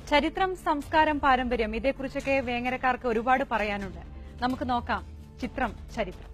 ചരിത്രം സംസ്കാരം പാരമ്പര്യം ഇതേക്കുറിച്ചൊക്കെ വേങ്ങരക്കാർക്ക് ഒരുപാട് പറയാനുണ്ട് നമുക്ക് നോക്കാം ചിത്രം ചരിത്രം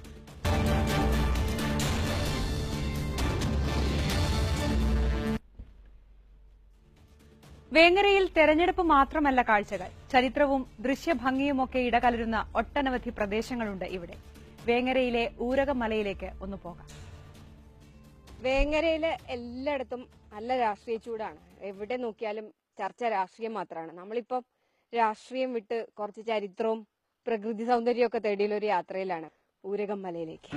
വേങ്ങരയിൽ തെരഞ്ഞെടുപ്പ് മാത്രമല്ല കാഴ്ചകൾ ചരിത്രവും ദൃശ്യഭംഗിയുമൊക്കെ ഇടകലരുന്ന ഒട്ടനവധി പ്രദേശങ്ങളുണ്ട് ഇവിടെ വേങ്ങരയിലെ ഊരകമലയിലേക്ക് ഒന്ന് പോകാം വേങ്ങരയില് എല്ലായിടത്തും നല്ല രാഷ്ട്രീയ ചൂടാണ് എവിടെ നോക്കിയാലും ചർച്ച രാഷ്ട്രീയം മാത്രമാണ് നമ്മളിപ്പം രാഷ്ട്രീയം വിട്ട് കുറച്ച് ചരിത്രവും പ്രകൃതി സൗന്ദര്യവും ഒക്കെ തേടിയുള്ള ഒരു യാത്രയിലാണ് ഊരകം മലയിലേക്ക്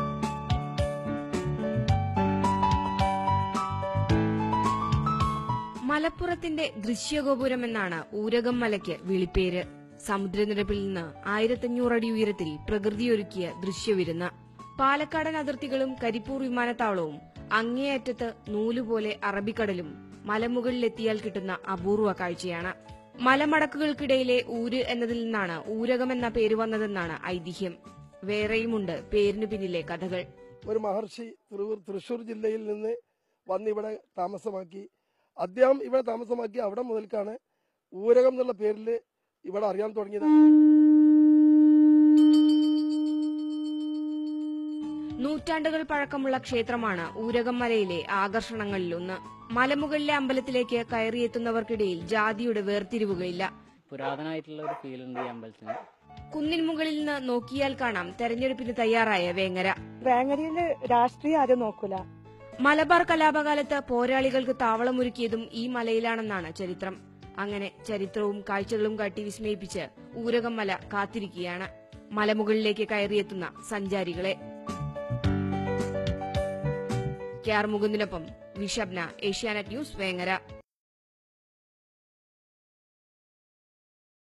മലപ്പുറത്തിന്റെ ദൃശ്യഗോപുരം എന്നാണ് ഊരകം മലയ്ക്ക് വിളിപ്പേര് സമുദ്രനിരപ്പിൽ നിന്ന് ആയിരത്തഞ്ഞൂറ് അടി ഉയരത്തിൽ പ്രകൃതിയൊരുക്കിയ ദൃശ്യവിരുന്ന് പാലക്കാടൻ അതിർത്തികളും കരിപ്പൂർ വിമാനത്താവളവും അങ്ങേയറ്റത്ത് നൂലുപോലെ അറബിക്കടലും മലമുകളിലെത്തിയാൽ കിട്ടുന്ന അപൂർവ കാഴ്ചയാണ് മലമടക്കുകൾക്കിടയിലെ ഊര് എന്നതിൽ നിന്നാണ് ഊരകം എന്ന പേര് വന്നതെന്നാണ് ഐതിഹ്യം വേറെയുമുണ്ട് പേരിനു പിന്നിലെ കഥകൾ ഒരു മഹർഷി തൃവൂർ തൃശൂർ ജില്ലയിൽ നിന്ന് വന്ന് ഇവിടെ താമസമാക്കി അദ്ദേഹം ഇവിടെ താമസമാക്കി അവിടെ മുതൽക്കാണ് ഊരകം എന്നുള്ള പേരിൽ ഇവിടെ അറിയാൻ തുടങ്ങിയത് നൂറ്റാണ്ടുകൾ പഴക്കമുള്ള ക്ഷേത്രമാണ് ഊരകം മലയിലെ ആകർഷണങ്ങളിലൊന്ന് മലമുകളിലെ അമ്പലത്തിലേക്ക് കയറിയെത്തുന്നവർക്കിടയിൽ ജാതിയുടെ വേർതിരിവുകളില്ല പുരാതനമായിട്ടുള്ള ഒരു ഫീൽ ഉണ്ട് ഈ അമ്പലത്തിന് കുന്നിൻ മുകളിൽ നിന്ന് നോക്കിയാൽ കാണാം തെരഞ്ഞെടുപ്പിന് തയ്യാറായ വേങ്ങര വേങ്ങരയില് രാഷ്ട്രീയം ആരും നോക്കൂല മലബാർ കലാപകാലത്ത് പോരാളികൾക്ക് താവളമൊരുക്കിയതും ഈ മലയിലാണെന്നാണ് ചരിത്രം അങ്ങനെ ചരിത്രവും കാഴ്ചകളും കാട്ടി വിസ്മയിപ്പിച്ച് ഊരകം മല കാത്തിരിക്കുകയാണ് മലമുകളിലേക്ക് കയറിയെത്തുന്ന സഞ്ചാരികളെ കെ ആർ മുകുന്ദിനൊപ്പം വിഷബ്ന ഏഷ്യാനെറ്റ് ന്യൂസ് വേങ്ങര